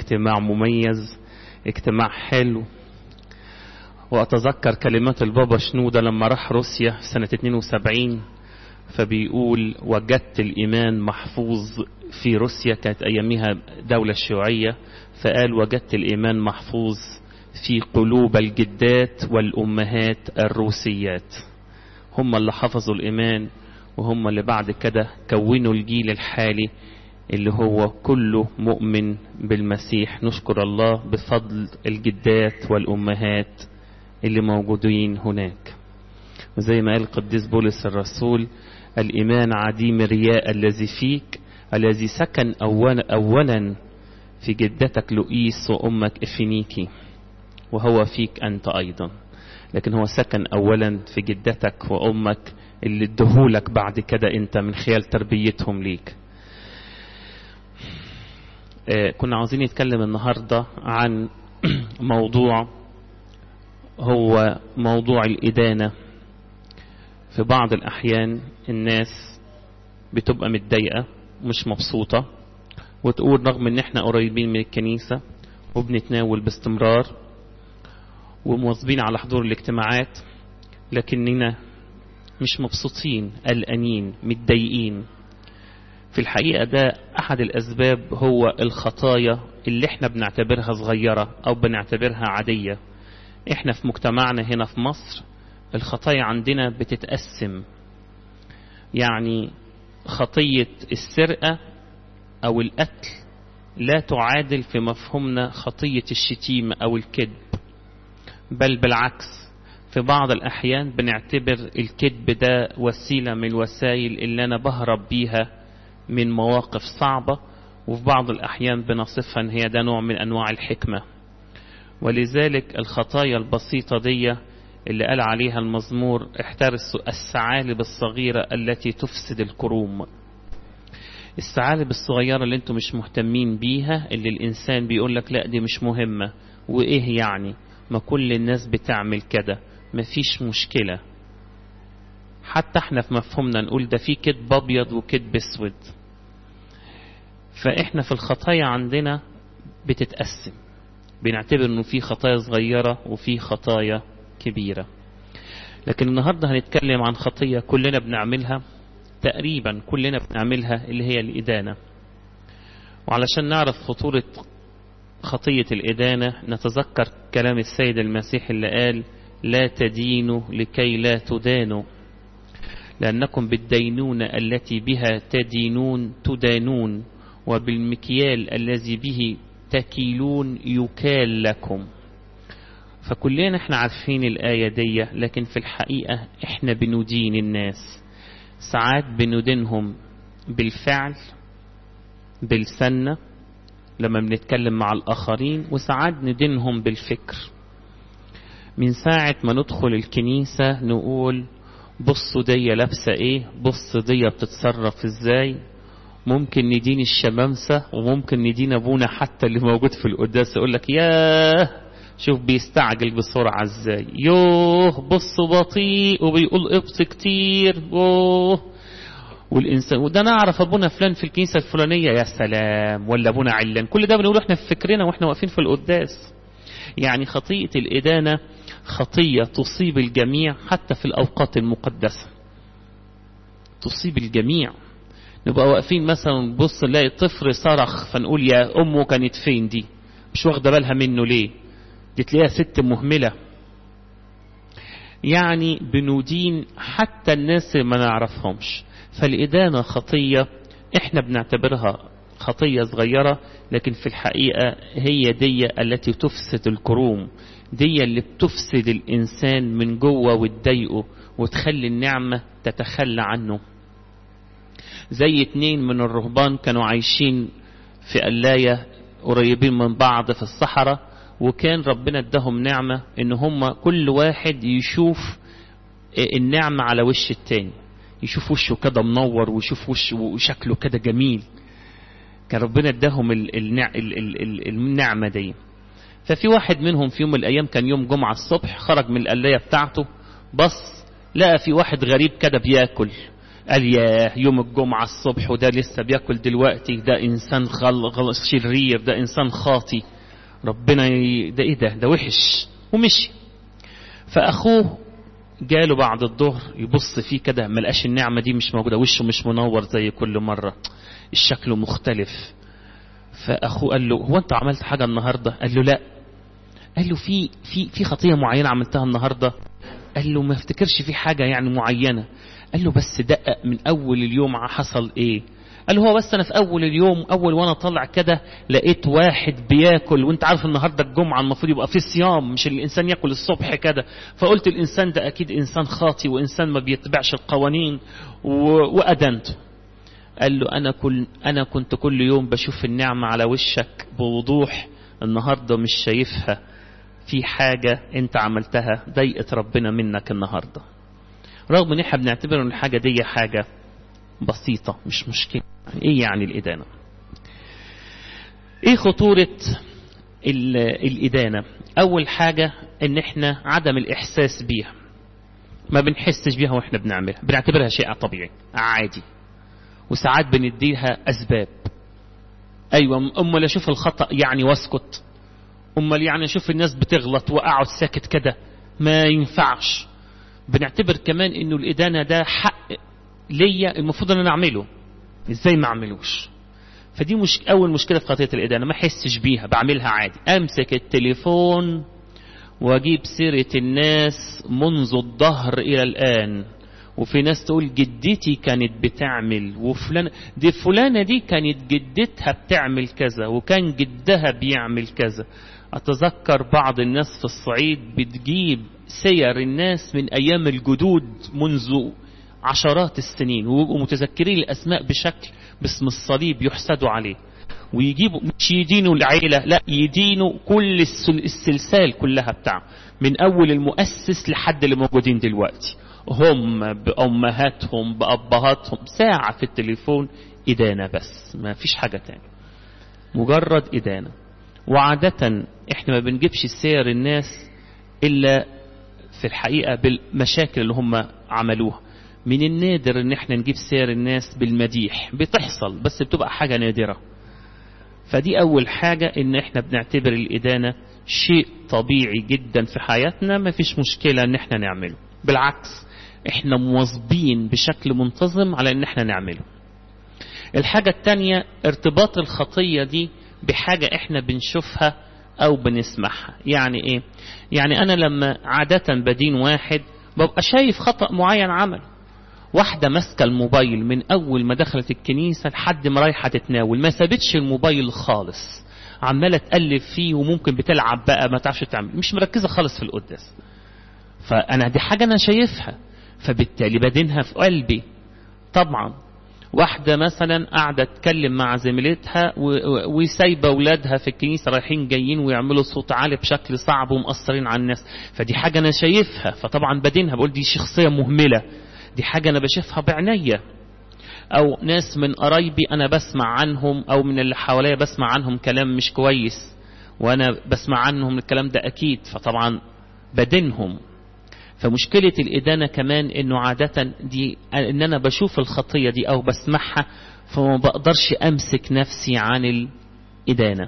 اجتماع مميز اجتماع حلو وأتذكر كلمات البابا شنودة لما راح روسيا في سنة 72 فبيقول وجدت الإيمان محفوظ في روسيا كانت أيامها دولة شيوعية فقال وجدت الإيمان محفوظ في قلوب الجدات والأمهات الروسيات هم اللي حفظوا الإيمان وهم اللي بعد كده كونوا الجيل الحالي اللي هو كله مؤمن بالمسيح نشكر الله بفضل الجدات والأمهات اللي موجودين هناك وزي ما قال القديس بولس الرسول الإيمان عديم الرياء الذي فيك الذي سكن أولا, أولا في جدتك لؤيس وأمك إفنيكي وهو فيك أنت أيضا لكن هو سكن أولا في جدتك وأمك اللي ادهولك بعد كده أنت من خلال تربيتهم ليك آه كنا عاوزين نتكلم النهاردة عن موضوع هو موضوع الإدانة في بعض الأحيان الناس بتبقى متضايقة مش مبسوطة وتقول رغم ان احنا قريبين من الكنيسة وبنتناول باستمرار ومواظبين على حضور الاجتماعات لكننا مش مبسوطين قلقانين متضايقين في الحقيقة ده أحد الأسباب هو الخطايا اللي احنا بنعتبرها صغيرة أو بنعتبرها عادية احنا في مجتمعنا هنا في مصر الخطايا عندنا بتتقسم يعني خطية السرقة أو القتل لا تعادل في مفهومنا خطية الشتيمة أو الكذب بل بالعكس في بعض الأحيان بنعتبر الكذب ده وسيلة من الوسائل اللي أنا بهرب بيها من مواقف صعبة وفي بعض الأحيان بنصفها أن هي ده نوع من أنواع الحكمة ولذلك الخطايا البسيطة دي اللي قال عليها المزمور احترسوا الثعالب الصغيرة التي تفسد الكروم الثعالب الصغيرة اللي انتم مش مهتمين بيها اللي الإنسان بيقول لك لا دي مش مهمة وإيه يعني ما كل الناس بتعمل كده مفيش مشكلة حتى احنا في مفهومنا نقول ده في كذب أبيض وكذب أسود فإحنا في الخطايا عندنا بتتقسم بنعتبر انه في خطايا صغيرة وفي خطايا كبيرة لكن النهاردة هنتكلم عن خطية كلنا بنعملها تقريبا كلنا بنعملها اللي هي الإدانة وعلشان نعرف خطورة خطية الإدانة نتذكر كلام السيد المسيح اللي قال لا تدينوا لكي لا تدانوا لأنكم بالدينونة التي بها تدينون تدانون وبالمكيال الذي به تكيلون يكال لكم فكلنا احنا عارفين الآية دي لكن في الحقيقة احنا بندين الناس ساعات بندينهم بالفعل بالسنة لما بنتكلم مع الآخرين وساعات ندينهم بالفكر من ساعة ما ندخل الكنيسة نقول بصوا دي لابسة ايه بص دي بتتصرف ازاي ممكن ندين الشمامسة وممكن ندين أبونا حتى اللي موجود في القداس يقول لك ياه شوف بيستعجل بسرعة ازاي يوه بص بطيء وبيقول ابص كتير اوه والإنسان وده نعرف أبونا فلان في الكنيسة الفلانية يا سلام ولا أبونا علان كل ده بنقوله احنا في فكرنا واحنا واقفين في القداس يعني خطية الإدانة خطية تصيب الجميع حتى في الأوقات المقدسة تصيب الجميع نبقى واقفين مثلا نبص نلاقي طفل صرخ فنقول يا امه كانت فين دي مش واخده بالها منه ليه دي تلاقيها ست مهمله يعني بندين حتى الناس اللي ما نعرفهمش فالإدانة خطية احنا بنعتبرها خطية صغيرة لكن في الحقيقة هي دي التي تفسد الكروم دي اللي بتفسد الإنسان من جوه وتضايقه وتخلي النعمة تتخلى عنه زي اتنين من الرهبان كانوا عايشين في قلاية قريبين من بعض في الصحراء وكان ربنا اداهم نعمة ان هم كل واحد يشوف النعمة على وش التاني يشوف وشه كده منور ويشوف وشه وشكله كده جميل كان ربنا اداهم النعمة دي ففي واحد منهم في يوم من الايام كان يوم جمعة الصبح خرج من القلاية بتاعته بص لقى في واحد غريب كده بياكل قال يا يوم الجمعة الصبح وده لسه بياكل دلوقتي ده إنسان غل غل شرير ده إنسان خاطي ربنا ي... ده إيه ده ده وحش ومشي فأخوه جاله بعد الظهر يبص فيه كده ما لقاش النعمة دي مش موجودة وشه مش منور زي كل مرة الشكل مختلف فأخوه قال له هو أنت عملت حاجة النهاردة قال له لا قال له في في في خطية معينة عملتها النهاردة قال له ما افتكرش في حاجة يعني معينة قال له بس دقق من أول اليوم حصل إيه قال له هو بس أنا في أول اليوم أول وأنا طالع كده لقيت واحد بياكل وأنت عارف النهاردة الجمعة المفروض يبقى في صيام مش الإنسان ياكل الصبح كده فقلت الإنسان ده أكيد إنسان خاطي وإنسان ما بيتبعش القوانين و... وأدنته قال له أنا, كل أنا كنت كل يوم بشوف النعمة على وشك بوضوح النهاردة مش شايفها في حاجة انت عملتها ضايقت ربنا منك النهاردة رغم ان احنا بنعتبر ان الحاجة دي حاجة بسيطة مش مشكلة ايه يعني الادانة ايه خطورة الادانة اول حاجة ان احنا عدم الاحساس بيها ما بنحسش بيها واحنا بنعملها بنعتبرها شيء طبيعي عادي وساعات بنديها اسباب ايوه امال اشوف الخطأ يعني واسكت امال يعني اشوف الناس بتغلط واقعد ساكت كده ما ينفعش بنعتبر كمان انه الادانه ده حق ليا المفروض ان انا اعمله ازاي ما اعملوش فدي مش اول مشكله في قضيه الادانه ما احسش بيها بعملها عادي امسك التليفون واجيب سيره الناس منذ الظهر الى الان وفي ناس تقول جدتي كانت بتعمل وفلان دي فلانه دي كانت جدتها بتعمل كذا وكان جدها بيعمل كذا أتذكر بعض الناس في الصعيد بتجيب سير الناس من أيام الجدود منذ عشرات السنين ومتذكرين الأسماء بشكل باسم الصليب يحسدوا عليه ويجيبوا مش يدينوا العيلة لا يدينوا كل السلسال كلها بتاع من أول المؤسس لحد اللي موجودين دلوقتي هم بأمهاتهم بأبهاتهم ساعة في التليفون إدانة بس ما فيش حاجة تاني مجرد إدانة وعادة احنا ما بنجيبش سير الناس الا في الحقيقة بالمشاكل اللي هم عملوها من النادر ان احنا نجيب سير الناس بالمديح بتحصل بس بتبقى حاجة نادرة فدي اول حاجة ان احنا بنعتبر الادانة شيء طبيعي جدا في حياتنا ما فيش مشكلة ان احنا نعمله بالعكس احنا مواظبين بشكل منتظم على ان احنا نعمله الحاجة التانية ارتباط الخطية دي بحاجة احنا بنشوفها او بنسمعها يعني ايه يعني انا لما عادة بدين واحد ببقى شايف خطأ معين عمل واحدة ماسكة الموبايل من اول ما دخلت الكنيسة لحد ما رايحة تتناول ما سابتش الموبايل خالص عمالة تقلب فيه وممكن بتلعب بقى ما تعرفش تعمل مش مركزة خالص في القداس فانا دي حاجة انا شايفها فبالتالي بدينها في قلبي طبعا واحدة مثلا قاعدة تتكلم مع زميلتها وسايبة أولادها في الكنيسة رايحين جايين ويعملوا صوت عالي بشكل صعب ومأثرين على الناس فدي حاجة أنا شايفها فطبعا بدينها بقول دي شخصية مهملة دي حاجة أنا بشوفها بعناية أو ناس من قرايبي أنا بسمع عنهم أو من اللي حواليا بسمع عنهم كلام مش كويس وأنا بسمع عنهم الكلام ده أكيد فطبعا بدينهم فمشكلة الإدانة كمان إنه عادة دي إن أنا بشوف الخطية دي أو بسمعها فما بقدرش أمسك نفسي عن الإدانة.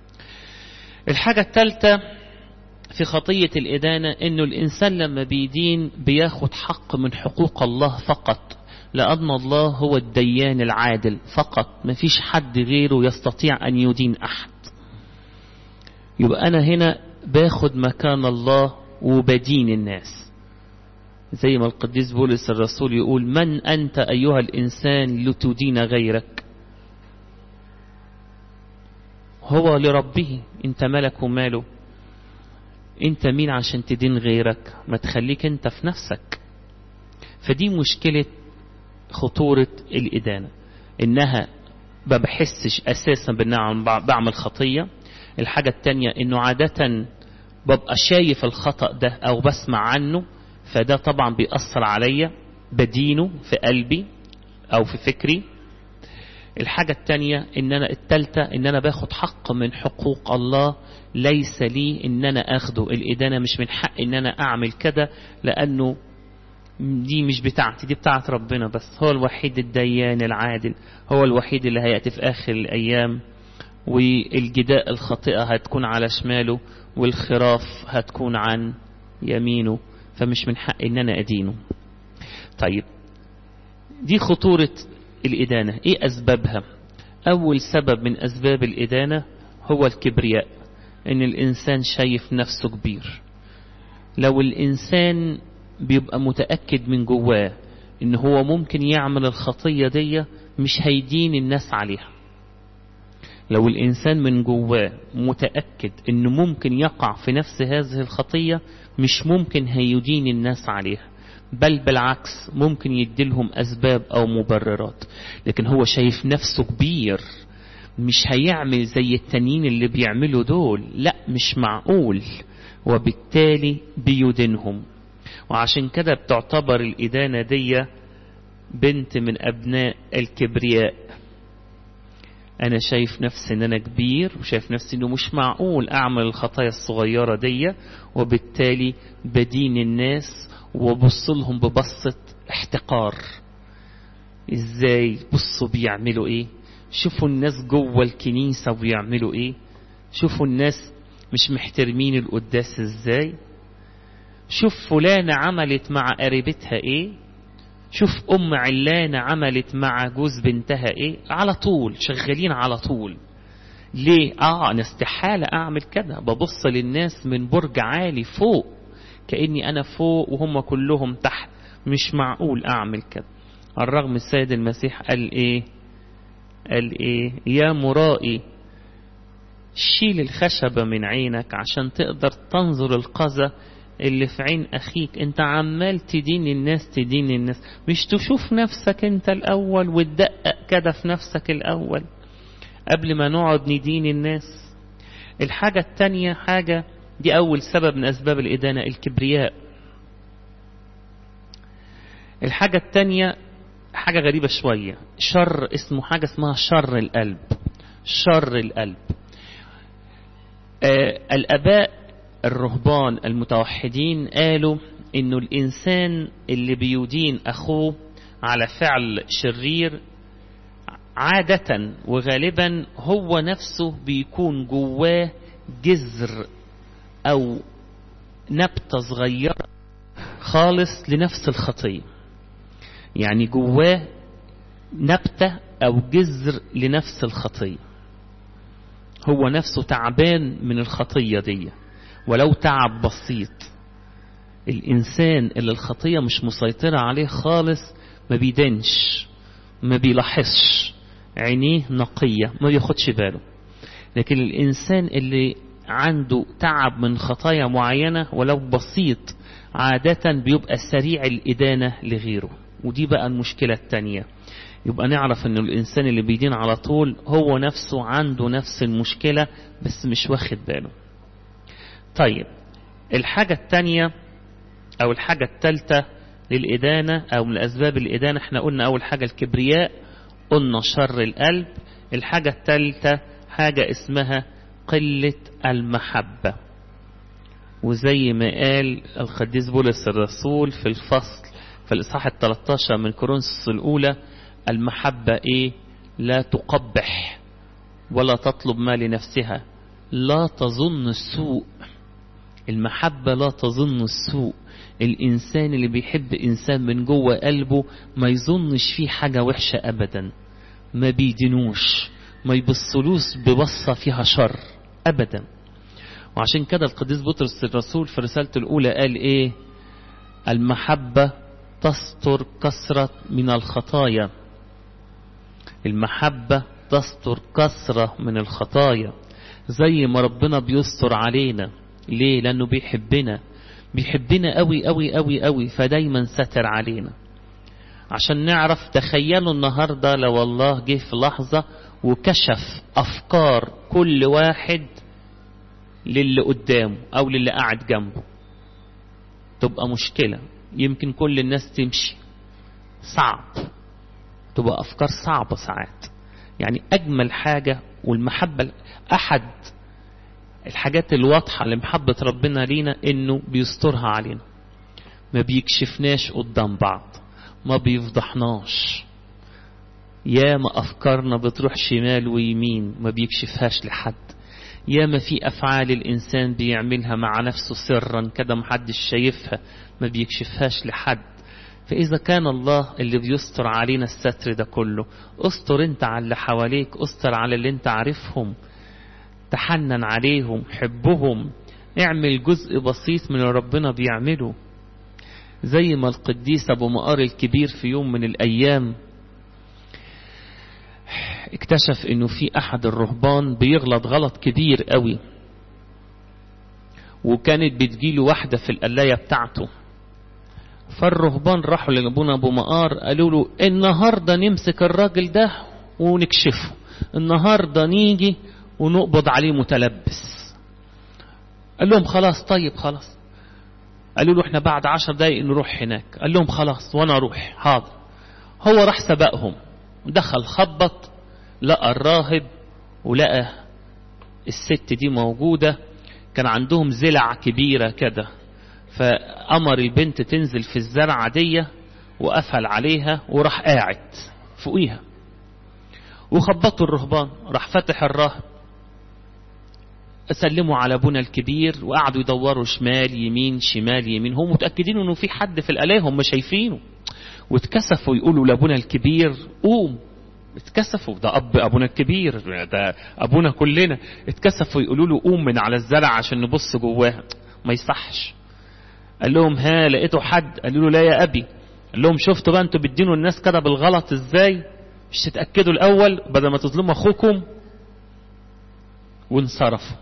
الحاجة الثالثة في خطية الإدانة إنه الإنسان لما بيدين بياخد حق من حقوق الله فقط لأن الله هو الديان العادل فقط ما فيش حد غيره يستطيع أن يدين أحد يبقى أنا هنا باخد مكان الله وبدين الناس زي ما القديس بولس الرسول يقول من أنت أيها الإنسان لتدين غيرك هو لربه انت ملك وماله انت مين عشان تدين غيرك ما تخليك انت في نفسك فدي مشكلة خطورة الإدانة إنها ما بحسش أساسا بأن بعمل خطية الحاجة التانية إنه عادة ببقى شايف الخطأ ده أو بسمع عنه فده طبعا بيأثر عليا بدينه في قلبي أو في فكري الحاجة التانية إن أنا التالتة إن أنا باخد حق من حقوق الله ليس لي إن أنا أخده الإدانة مش من حق إن أنا أعمل كده لأنه دي مش بتاعتي دي بتاعت ربنا بس هو الوحيد الديان العادل هو الوحيد اللي هيأتي في آخر الأيام والجداء الخاطئة هتكون على شماله والخراف هتكون عن يمينه فمش من حق ان انا ادينه طيب دي خطورة الإدانة ايه اسبابها اول سبب من اسباب الإدانة هو الكبرياء ان الانسان شايف نفسه كبير لو الانسان بيبقى متأكد من جواه ان هو ممكن يعمل الخطية دي مش هيدين الناس عليها لو الإنسان من جواه متأكد أنه ممكن يقع في نفس هذه الخطية مش ممكن هيدين الناس عليها بل بالعكس ممكن يديلهم أسباب أو مبررات لكن هو شايف نفسه كبير مش هيعمل زي التانيين اللي بيعملوا دول لا مش معقول وبالتالي بيدينهم وعشان كده بتعتبر الإدانة دي بنت من أبناء الكبرياء انا شايف نفسي ان انا كبير وشايف نفسي انه مش معقول اعمل الخطايا الصغيرة دي وبالتالي بدين الناس وبص لهم ببصة احتقار ازاي بصوا بيعملوا ايه شوفوا الناس جوه الكنيسة وبيعملوا ايه شوفوا الناس مش محترمين القداس ازاي شوف فلانة عملت مع قريبتها ايه شوف ام علانة عملت مع جوز بنتها ايه على طول شغالين على طول ليه اه انا استحالة اعمل كده ببص للناس من برج عالي فوق كأني انا فوق وهم كلهم تحت مش معقول اعمل كده الرغم السيد المسيح قال ايه قال ايه يا مرائي شيل الخشبة من عينك عشان تقدر تنظر القذى اللي في عين أخيك أنت عمال تدين الناس تدين الناس مش تشوف نفسك أنت الأول وتدقق كده في نفسك الأول قبل ما نقعد ندين الناس الحاجة التانية حاجة دي أول سبب من أسباب الإدانة الكبرياء الحاجة التانية حاجة غريبة شوية شر اسمه حاجة اسمها شر القلب شر القلب آه الأباء الرهبان المتوحدين قالوا انه الانسان اللي بيدين اخوه على فعل شرير عادة وغالبا هو نفسه بيكون جواه جذر او نبتة صغيرة خالص لنفس الخطية يعني جواه نبتة او جذر لنفس الخطية هو نفسه تعبان من الخطية دي ولو تعب بسيط الإنسان اللي الخطية مش مسيطرة عليه خالص ما بيدنش ما بيلاحظش عينيه نقية ما بياخدش باله لكن الإنسان اللي عنده تعب من خطايا معينة ولو بسيط عادة بيبقى سريع الإدانة لغيره ودي بقى المشكلة التانية يبقى نعرف ان الإنسان اللي بيدين على طول هو نفسه عنده نفس المشكلة بس مش واخد باله طيب الحاجة التانية أو الحاجة التالتة للإدانة أو من أسباب الإدانة احنا قلنا أول حاجة الكبرياء قلنا شر القلب الحاجة التالتة حاجة اسمها قلة المحبة وزي ما قال القديس بولس الرسول في الفصل في الإصحاح ال 13 من كورنثوس الأولى المحبة إيه لا تقبح ولا تطلب ما لنفسها لا تظن السوء المحبة لا تظن السوء الإنسان اللي بيحب إنسان من جوه قلبه ما يظنش فيه حاجة وحشة أبدا ما بيدنوش ما يبصلوش ببصة فيها شر أبدا وعشان كده القديس بطرس الرسول في رسالته الأولى قال إيه المحبة تستر كثرة من الخطايا المحبة تستر كثرة من الخطايا زي ما ربنا بيستر علينا ليه لأنه بيحبنا بيحبنا قوي قوي قوي قوي فدايما ستر علينا عشان نعرف تخيلوا النهاردة لو الله جه في لحظة وكشف أفكار كل واحد للي قدامه أو للي قاعد جنبه تبقى مشكلة يمكن كل الناس تمشي صعب تبقى أفكار صعبة ساعات يعني أجمل حاجة والمحبة أحد الحاجات الواضحة لمحبة ربنا لينا إنه بيسترها علينا ما بيكشفناش قدام بعض ما بيفضحناش يا ما أفكارنا بتروح شمال ويمين ما بيكشفهاش لحد يا ما في أفعال الإنسان بيعملها مع نفسه سرا كده محدش شايفها ما بيكشفهاش لحد فإذا كان الله اللي بيستر علينا الستر ده كله استر انت على اللي حواليك استر على اللي انت عارفهم تحنن عليهم حبهم اعمل جزء بسيط من اللي ربنا بيعمله زي ما القديس ابو مقار الكبير في يوم من الايام اكتشف انه في احد الرهبان بيغلط غلط كبير قوي وكانت بتجيله واحدة في القلاية بتاعته فالرهبان راحوا لابونا ابو مقار قالوا له النهاردة نمسك الراجل ده ونكشفه النهاردة نيجي ونقبض عليه متلبس قال لهم خلاص طيب خلاص قالوا له احنا بعد عشر دقايق نروح هناك قال لهم خلاص وانا اروح حاضر هو راح سبقهم دخل خبط لقى الراهب ولقى الست دي موجودة كان عندهم زلع كبيرة كده فأمر البنت تنزل في الزرعة دي وقفل عليها وراح قاعد فوقيها وخبطوا الرهبان راح فتح الراهب سلموا على ابونا الكبير وقعدوا يدوروا شمال يمين شمال يمين هم متأكدين انه في حد في الآلية هم شايفينه واتكسفوا يقولوا لابونا الكبير قوم اتكسفوا ده اب ابونا الكبير ده ابونا كلنا اتكسفوا يقولوا له قوم من على الزرع عشان نبص جواها ما يصحش قال لهم ها لقيتوا حد قالوا له لا يا ابي قال لهم شفتوا بقى انتوا بتدينوا الناس كده بالغلط ازاي مش تتاكدوا الاول بدل ما تظلموا اخوكم وانصرفوا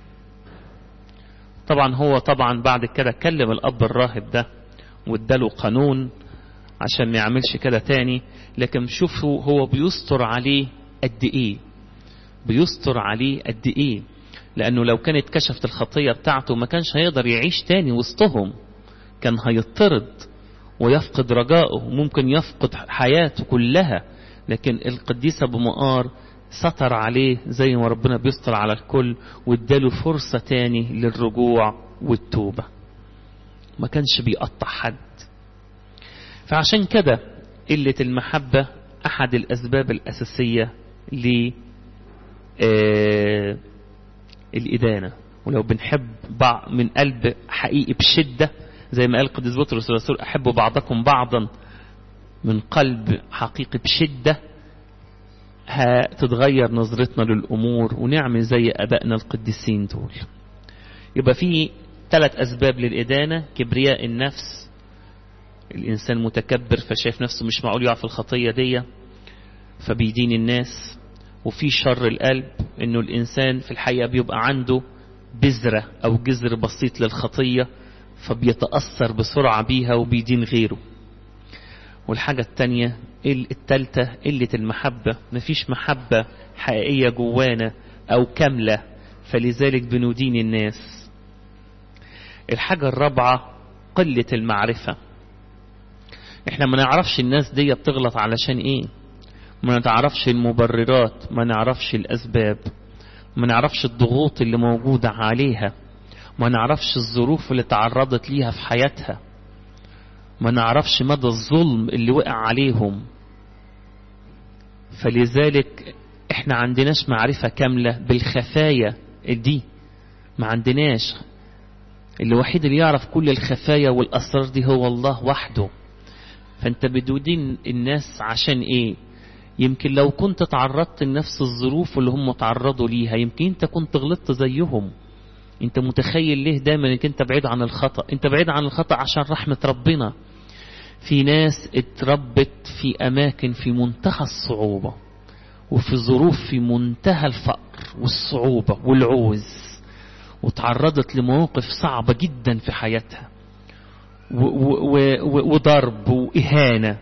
طبعا هو طبعا بعد كده كلم الاب الراهب ده واداله قانون عشان ما يعملش كده تاني لكن شوفوا هو بيستر عليه قد ايه بيستر عليه قد ايه لانه لو كانت كشفت الخطيه بتاعته ما كانش هيقدر يعيش تاني وسطهم كان هيطرد ويفقد رجائه ممكن يفقد حياته كلها لكن القديس ابو مقار ستر عليه زي ما ربنا بيستر على الكل واداله فرصة تاني للرجوع والتوبة ما كانش بيقطع حد فعشان كده قلة المحبة أحد الأسباب الأساسية ل آه الإدانة ولو بنحب بعض من قلب حقيقي بشدة زي ما قال القديس بطرس الرسول أحبوا بعضكم بعضا من قلب حقيقي بشدة هتتغير نظرتنا للأمور ونعمل زي أبائنا القديسين دول يبقى في ثلاث أسباب للإدانة كبرياء النفس الإنسان متكبر فشايف نفسه مش معقول يقع في الخطية دي فبيدين الناس وفي شر القلب إنه الإنسان في الحقيقة بيبقى عنده بذرة أو جذر بسيط للخطية فبيتأثر بسرعة بيها وبيدين غيره والحاجة التانية التالتة قلة المحبة مفيش محبة حقيقية جوانا أو كاملة فلذلك بندين الناس الحاجة الرابعة قلة المعرفة احنا ما نعرفش الناس دي بتغلط علشان ايه ما نعرفش المبررات ما نعرفش الأسباب ما نعرفش الضغوط اللي موجودة عليها ما نعرفش الظروف اللي تعرضت ليها في حياتها ما نعرفش مدى الظلم اللي وقع عليهم فلذلك احنا عندناش معرفة كاملة بالخفايا دي ما عندناش الوحيد اللي يعرف كل الخفايا والأسرار دي هو الله وحده فانت بدودين الناس عشان ايه يمكن لو كنت تعرضت لنفس الظروف اللي هم تعرضوا ليها يمكن انت كنت غلطت زيهم انت متخيل ليه دايما انك انت بعيد عن الخطأ انت بعيد عن الخطأ عشان رحمة ربنا في ناس اتربت في اماكن في منتهى الصعوبة وفي ظروف في منتهى الفقر والصعوبة والعوز وتعرضت لمواقف صعبة جدا في حياتها وضرب وإهانة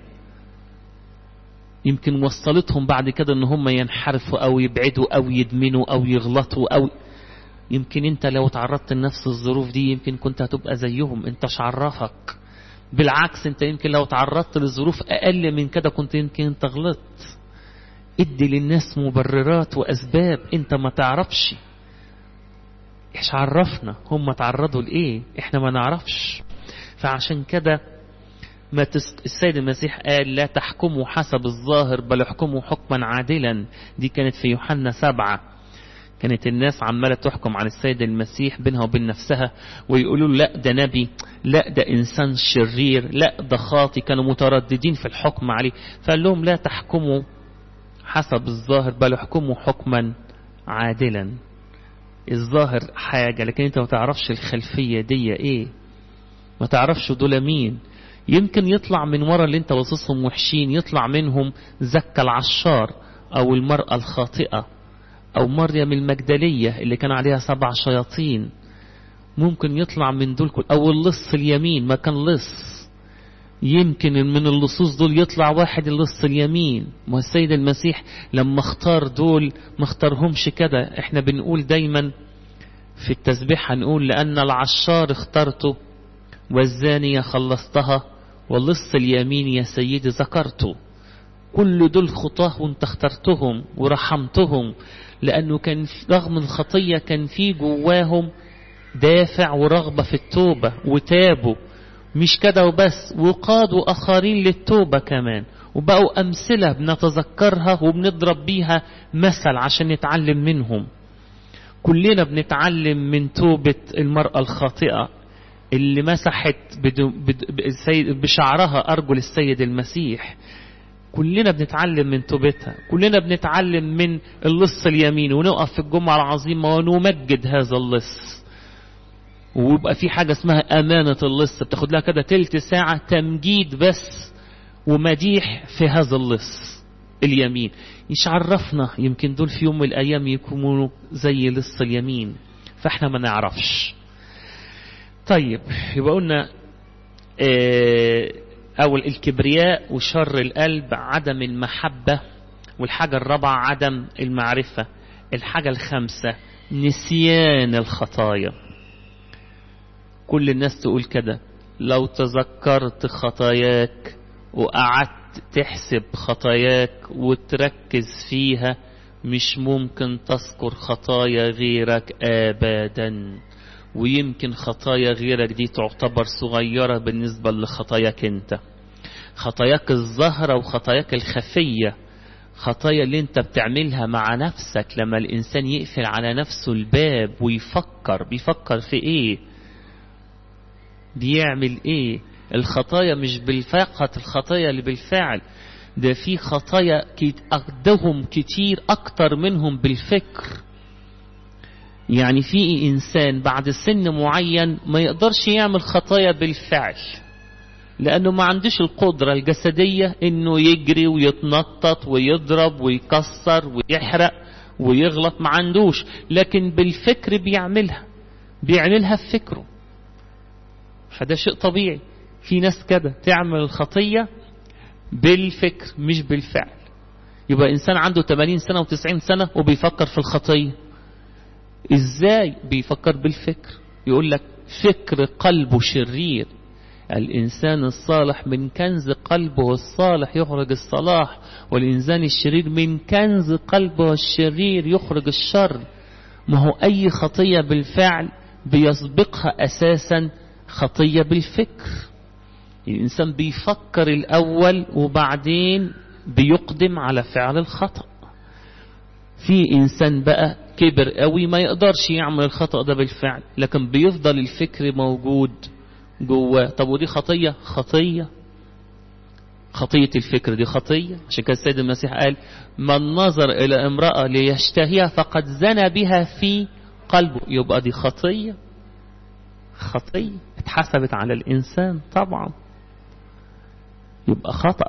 يمكن وصلتهم بعد كده ان هم ينحرفوا او يبعدوا او يدمنوا او يغلطوا او يمكن انت لو تعرضت لنفس الظروف دي يمكن كنت هتبقى زيهم انت عرفك بالعكس انت يمكن لو تعرضت لظروف اقل من كده كنت يمكن انت غلطت ادي للناس مبررات واسباب انت ما تعرفش ايش عرفنا هم تعرضوا لايه احنا ما نعرفش فعشان كده ما تس... السيد المسيح قال لا تحكموا حسب الظاهر بل احكموا حكما عادلا دي كانت في يوحنا سبعة كانت الناس عمالة تحكم على السيد المسيح بينها وبين نفسها ويقولوا لا ده نبي لا ده إنسان شرير لا ده خاطي كانوا مترددين في الحكم عليه فقال لهم لا تحكموا حسب الظاهر بل احكموا حكما عادلا الظاهر حاجة لكن انت ما تعرفش الخلفية دي ايه ما تعرفش دول مين يمكن يطلع من ورا اللي انت باصصهم وحشين يطلع منهم زكى العشار او المرأة الخاطئة او مريم المجدلية اللي كان عليها سبع شياطين ممكن يطلع من دول كل او اللص اليمين ما كان لص يمكن من اللصوص دول يطلع واحد اللص اليمين ما السيد المسيح لما اختار دول ما اختارهمش كده احنا بنقول دايما في التسبيح هنقول لأن العشار اخترته والزانية خلصتها واللص اليمين يا سيدي ذكرته كل دول خطاه وانت اخترتهم ورحمتهم لأنه كان رغم الخطية كان في جواهم دافع ورغبة في التوبة وتابوا مش كده وبس وقادوا آخرين للتوبة كمان وبقوا أمثلة بنتذكرها وبنضرب بيها مثل عشان نتعلم منهم كلنا بنتعلم من توبة المرأة الخاطئة اللي مسحت بشعرها أرجل السيد المسيح كلنا بنتعلم من توبتها كلنا بنتعلم من اللص اليمين ونقف في الجمعة العظيمة ونمجد هذا اللص ويبقى في حاجة اسمها أمانة اللص بتاخد لها كده تلت ساعة تمجيد بس ومديح في هذا اللص اليمين مش عرفنا يمكن دول في يوم من الأيام يكونوا زي لص اليمين فاحنا ما نعرفش طيب يبقى قلنا اه أول الكبرياء وشر القلب عدم المحبة والحاجة الرابعة عدم المعرفة الحاجة الخامسة نسيان الخطايا كل الناس تقول كده لو تذكرت خطاياك وقعدت تحسب خطاياك وتركز فيها مش ممكن تذكر خطايا غيرك ابدا ويمكن خطايا غيرك دي تعتبر صغيرة بالنسبة لخطاياك انت خطاياك الظاهرة وخطاياك الخفية خطايا اللي انت بتعملها مع نفسك لما الانسان يقفل على نفسه الباب ويفكر بيفكر في ايه بيعمل ايه الخطايا مش بالفقط الخطايا اللي بالفعل ده في خطايا عندهم كتير اكتر منهم بالفكر يعني في انسان بعد سن معين ما يقدرش يعمل خطايا بالفعل لانه ما عندوش القدرة الجسدية انه يجري ويتنطط ويضرب ويكسر ويحرق ويغلط ما عندوش لكن بالفكر بيعملها بيعملها في فكره فده شيء طبيعي في ناس كده تعمل الخطية بالفكر مش بالفعل يبقى إنسان عنده 80 سنة و90 سنة وبيفكر في الخطية إزاي بيفكر بالفكر يقول لك فكر قلبه شرير الإنسان الصالح من كنز قلبه الصالح يخرج الصلاح والإنسان الشرير من كنز قلبه الشرير يخرج الشر ما هو أي خطية بالفعل بيسبقها أساسا خطية بالفكر الإنسان بيفكر الأول وبعدين بيقدم على فعل الخطأ في إنسان بقى كبر قوي ما يقدرش يعمل الخطأ ده بالفعل لكن بيفضل الفكر موجود جواه طب ودي خطية خطية خطية الفكر دي خطية عشان كده السيد المسيح قال من نظر إلى امرأة ليشتهيها فقد زنى بها في قلبه يبقى دي خطية خطية اتحسبت على الإنسان طبعا يبقى خطأ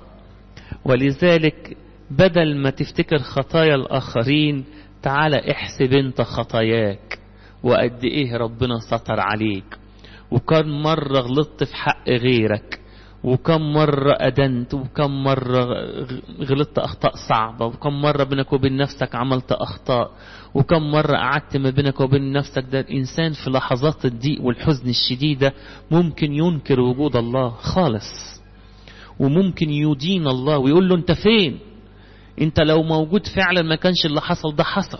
ولذلك بدل ما تفتكر خطايا الآخرين تعالى احسب انت خطاياك وقد ايه ربنا ستر عليك وكم مرة غلطت في حق غيرك وكم مرة أدنت وكم مرة غلطت أخطاء صعبة وكم مرة بينك وبين نفسك عملت أخطاء وكم مرة قعدت ما بينك وبين نفسك ده الإنسان في لحظات الضيق والحزن الشديدة ممكن ينكر وجود الله خالص وممكن يدين الله ويقول له أنت فين أنت لو موجود فعلا ما كانش اللي حصل ده حصل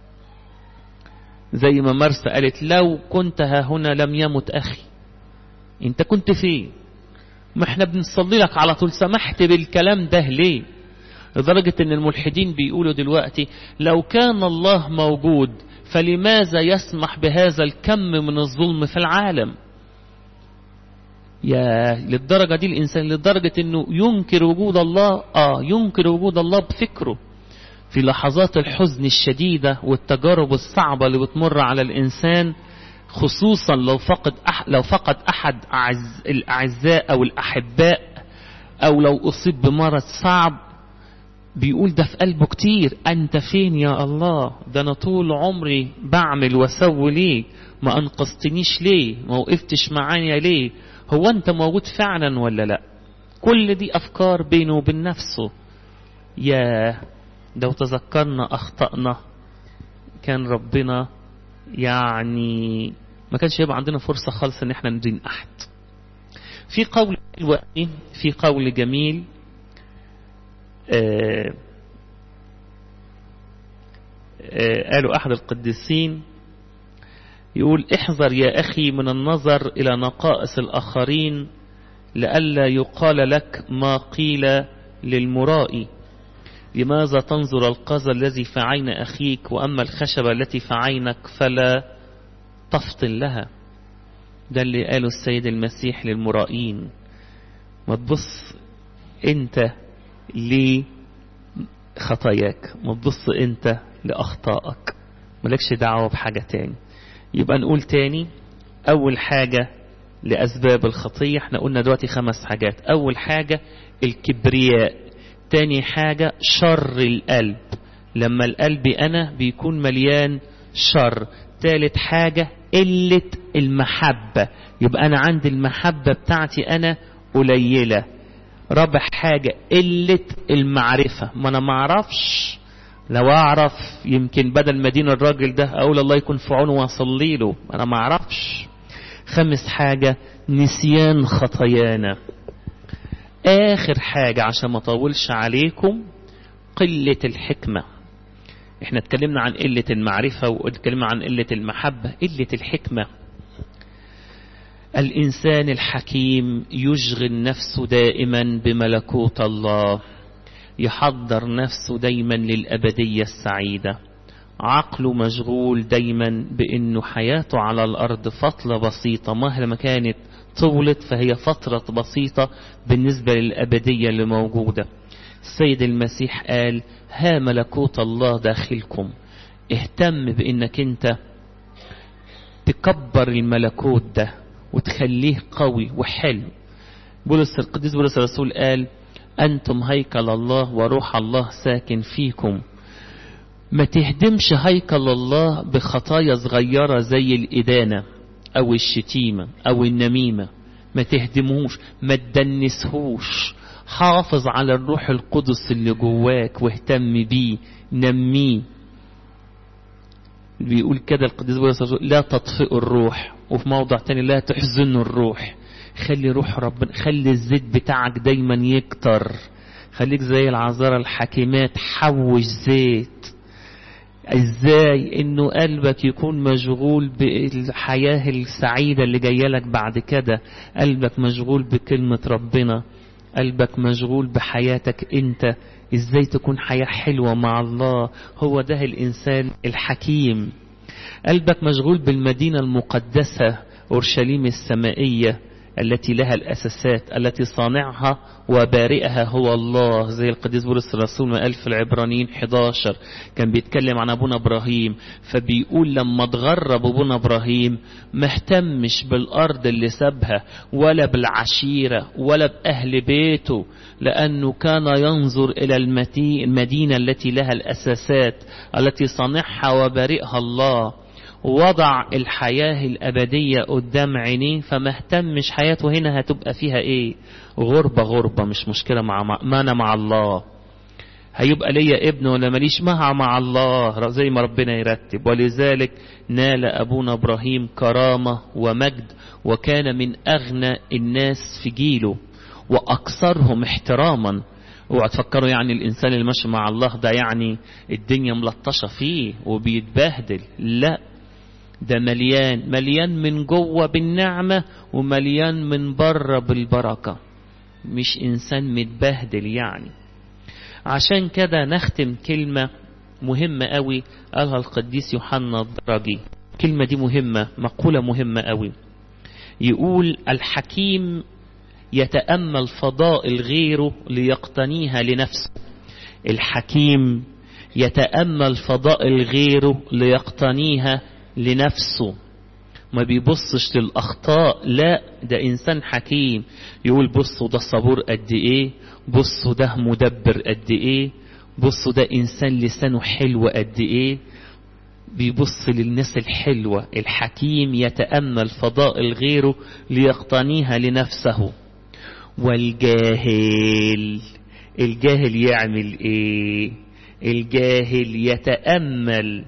زي ما مرسى قالت لو كنت ها هنا لم يمت أخي انت كنت فين ما احنا بنصلي لك على طول سمحت بالكلام ده ليه لدرجة ان الملحدين بيقولوا دلوقتي لو كان الله موجود فلماذا يسمح بهذا الكم من الظلم في العالم يا للدرجة دي الإنسان لدرجة أنه ينكر وجود الله آه ينكر وجود الله بفكره في لحظات الحزن الشديدة والتجارب الصعبة اللي بتمر على الإنسان خصوصا لو فقد أح لو فقد أحد أعز الأعزاء أو الأحباء أو لو أصيب بمرض صعب بيقول ده في قلبه كتير أنت فين يا الله ده أنا طول عمري بعمل واسوي ليه ما أنقذتنيش ليه ما وقفتش معايا ليه هو أنت موجود فعلا ولا لا كل دي أفكار بينه وبين نفسه يا لو تذكرنا أخطأنا كان ربنا يعني ما كانش يبقى عندنا فرصة خالص ان احنا ندين احد في قول دلوقتي في قول جميل آآ آآ قالوا احد القديسين يقول احذر يا اخي من النظر الى نقائص الاخرين لئلا يقال لك ما قيل للمرائي لماذا تنظر القذى الذي في عين أخيك وأما الخشبة التي في عينك فلا تفطن لها ده اللي قاله السيد المسيح للمرائين ما تبص انت لخطاياك ما تبص انت لأخطائك ملكش دعوة بحاجة تاني يبقى نقول تاني أول حاجة لأسباب الخطية احنا قلنا دلوقتي خمس حاجات أول حاجة الكبرياء تاني حاجة شر القلب لما القلب أنا بيكون مليان شر تالت حاجة قلة المحبة يبقى أنا عندي المحبة بتاعتي أنا قليلة رابع حاجة قلة المعرفة ما أنا معرفش لو أعرف يمكن بدل مدين الراجل ده أقول الله يكون في عونه وأصلي له أنا معرفش خامس حاجة نسيان خطايانا آخر حاجة عشان ما أطولش عليكم قلة الحكمة احنا اتكلمنا عن قلة المعرفة واتكلمنا عن قلة المحبة قلة الحكمة الإنسان الحكيم يشغل نفسه دائما بملكوت الله يحضر نفسه دايما للأبدية السعيدة عقله مشغول دايما بأنه حياته على الأرض فترة بسيطة مهما كانت طولت فهي فترة بسيطة بالنسبة للأبدية اللي موجودة السيد المسيح قال ها ملكوت الله داخلكم اهتم بانك انت تكبر الملكوت ده وتخليه قوي وحلو بولس القديس بولس الرسول قال انتم هيكل الله وروح الله ساكن فيكم ما تهدمش هيكل الله بخطايا صغيرة زي الإدانة أو الشتيمة أو النميمة ما تهدموش ما تدنسهوش حافظ على الروح القدس اللي جواك واهتم بيه نميه بيقول كده القديس بولس لا تطفئوا الروح وفي موضع تاني لا تحزنوا الروح خلي روح ربنا خلي الزيت بتاعك دايما يكتر خليك زي العذارى الحكيمات حوش زيت ازاي انه قلبك يكون مشغول بالحياة السعيدة اللي جاية لك بعد كده قلبك مشغول بكلمة ربنا قلبك مشغول بحياتك انت ازاي تكون حياة حلوة مع الله هو ده الانسان الحكيم قلبك مشغول بالمدينة المقدسة اورشليم السمائية التي لها الأساسات التي صانعها وبارئها هو الله زي القديس بولس الرسول ما قال في العبرانيين 11 كان بيتكلم عن أبونا إبراهيم فبيقول لما اتغرب أبونا إبراهيم ما اهتمش بالأرض اللي سابها ولا بالعشيرة ولا بأهل بيته لأنه كان ينظر إلى المدينة التي لها الأساسات التي صانعها وبارئها الله وضع الحياة الأبدية قدام عينيه فما اهتمش حياته هنا هتبقى فيها ايه غربة غربة مش مشكلة مع ما أنا مع الله هيبقى ليا ابن ولا ماليش مع مع الله زي ما ربنا يرتب ولذلك نال أبونا إبراهيم كرامة ومجد وكان من أغنى الناس في جيله وأكثرهم احتراما اوعى تفكروا يعني الإنسان اللي ماشي مع الله ده يعني الدنيا ملطشة فيه وبيتبهدل لا ده مليان مليان من جوه بالنعمة ومليان من بره بالبركة مش إنسان متبهدل يعني عشان كده نختم كلمة مهمة قوي قالها القديس يوحنا الدرجي الكلمة دي مهمة مقولة مهمة قوي يقول الحكيم يتأمل فضائل غيره ليقتنيها لنفسه الحكيم يتأمل فضائل غيره ليقتنيها لنفسه ما بيبصش للأخطاء لا ده إنسان حكيم يقول بصوا ده صبور قد إيه بصوا ده مدبر قد إيه بصوا ده إنسان لسانه حلو قد إيه بيبص للناس الحلوة الحكيم يتأمل فضائل غيره ليقتنيها لنفسه والجاهل الجاهل يعمل ايه الجاهل يتأمل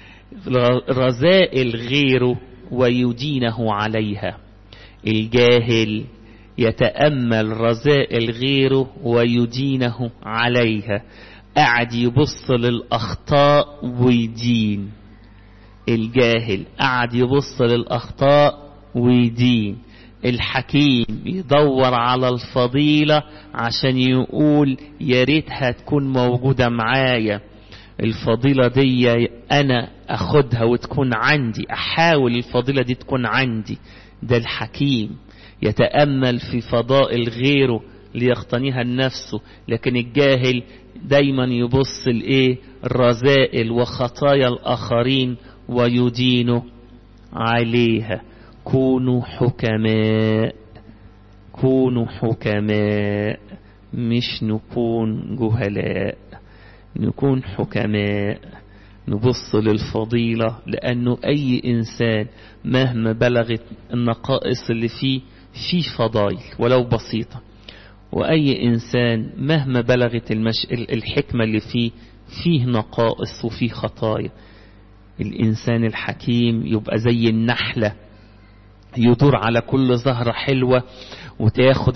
رذائل غيره ويدينه عليها الجاهل يتأمل رذائل غيره ويدينه عليها قاعد يبص للأخطاء ويدين الجاهل قاعد يبص للأخطاء ويدين الحكيم يدور على الفضيلة عشان يقول يا ريتها تكون موجودة معايا الفضيلة دي أنا أخدها وتكون عندي أحاول الفضيلة دي تكون عندي ده الحكيم يتأمل في فضائل غيره ليقتنيها النفس لكن الجاهل دايما يبص لإيه الرذائل وخطايا الآخرين ويدين عليها كونوا حكماء كونوا حكماء مش نكون جهلاء نكون حكماء نبص للفضيلة لأنه أي إنسان مهما بلغت النقائص اللي فيه فيه فضائل ولو بسيطة وأي إنسان مهما بلغت المش... الحكمة اللي فيه فيه نقائص وفيه خطايا الإنسان الحكيم يبقى زي النحلة يدور على كل زهرة حلوة وتاخد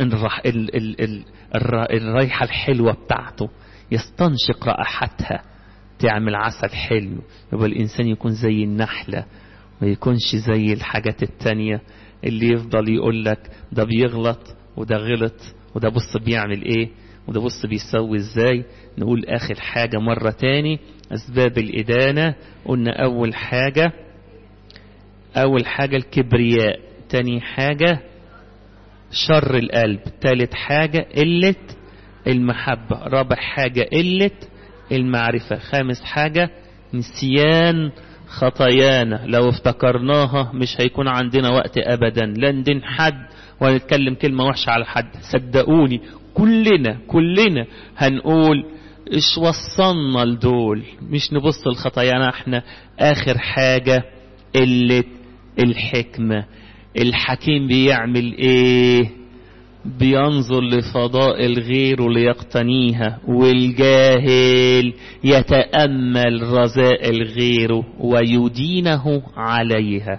الريحة الحلوة بتاعته يستنشق رائحتها تعمل عسل حلو يبقى الإنسان يكون زي النحلة ما يكونش زي الحاجات التانية اللي يفضل يقول لك ده بيغلط وده غلط وده بص بيعمل ايه وده بص بيسوي ازاي نقول اخر حاجة مرة تاني اسباب الادانة قلنا اول حاجة اول حاجة الكبرياء تاني حاجة شر القلب تالت حاجة قلة المحبة رابع حاجة قلة المعرفة خامس حاجة نسيان خطايانا لو افتكرناها مش هيكون عندنا وقت ابدا لا ندين حد ولا نتكلم كلمة وحشة على حد صدقوني كلنا كلنا هنقول ايش وصلنا لدول مش نبص لخطايانا احنا اخر حاجة قلة الحكمة الحكيم بيعمل ايه بينظر لفضائل غيره ليقتنيها والجاهل يتأمل رذائل غيره ويدينه عليها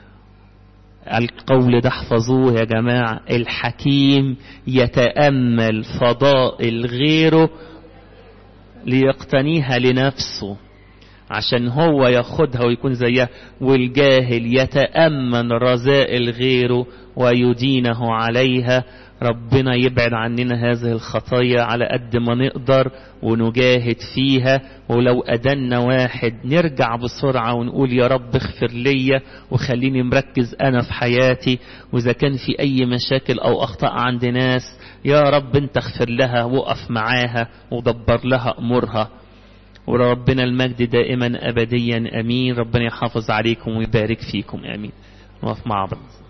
القول ده احفظوه يا جماعة الحكيم يتأمل فضائل غيره ليقتنيها لنفسه عشان هو ياخدها ويكون زيها والجاهل يتأمن رذائل غيره ويدينه عليها ربنا يبعد عننا هذه الخطايا على قد ما نقدر ونجاهد فيها ولو أدنا واحد نرجع بسرعة ونقول يا رب اغفر لي وخليني مركز أنا في حياتي وإذا كان في أي مشاكل أو أخطاء عند ناس يا رب انت اغفر لها وقف معاها ودبر لها أمورها وربنا المجد دائما أبديا أمين ربنا يحافظ عليكم ويبارك فيكم أمين نقف مع بعض